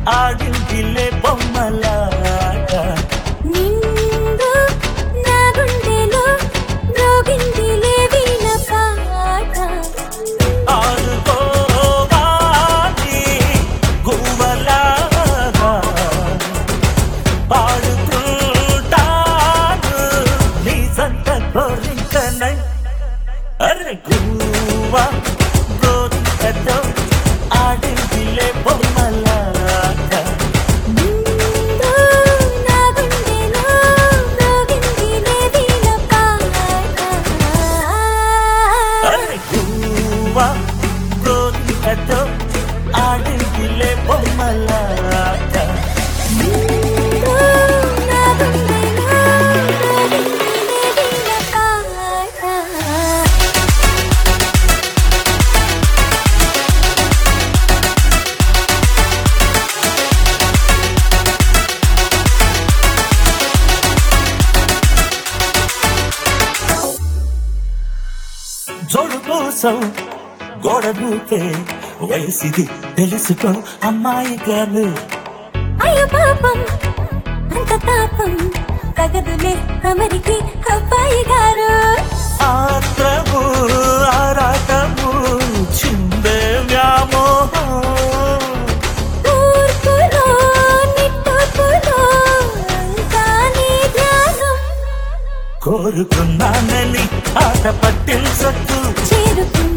ఆడిందిలే బొమ్మలాట నిండు నా గుండెలో మ్రోగిందిలే వీణ పాట ఆడుకోవాలి గువ్వలాగా పాడుతుంటాను నీ సంత కోరికనై అరే గువ్వ గోరికతో ఆడిందిలే బొమ్మలాట నిండు నా గుండెలో మ్రోగిందిలే వీణ పాట అరే గువ్వ గోరికతో ఆడిందిలే బొమ్మలాట నిండు నా గుండెలో మ్రోగిందిలే వీణ పాట జోడు కోసం గోడ దూకే వయసిది తెలుసుకో అమ్మాయి గారు అయ్యో పాపం అంత తాపం తగదులే అమరికి అబ్బాయి గారు ఆత్రము ఆరాటము చిందే వ్యామోహం తూర్పులో నిట్టూర్పులో అంతా నీ ధ్యానం కోరుకున్నానని ఆట పట్టించకు చేరుకున్నానని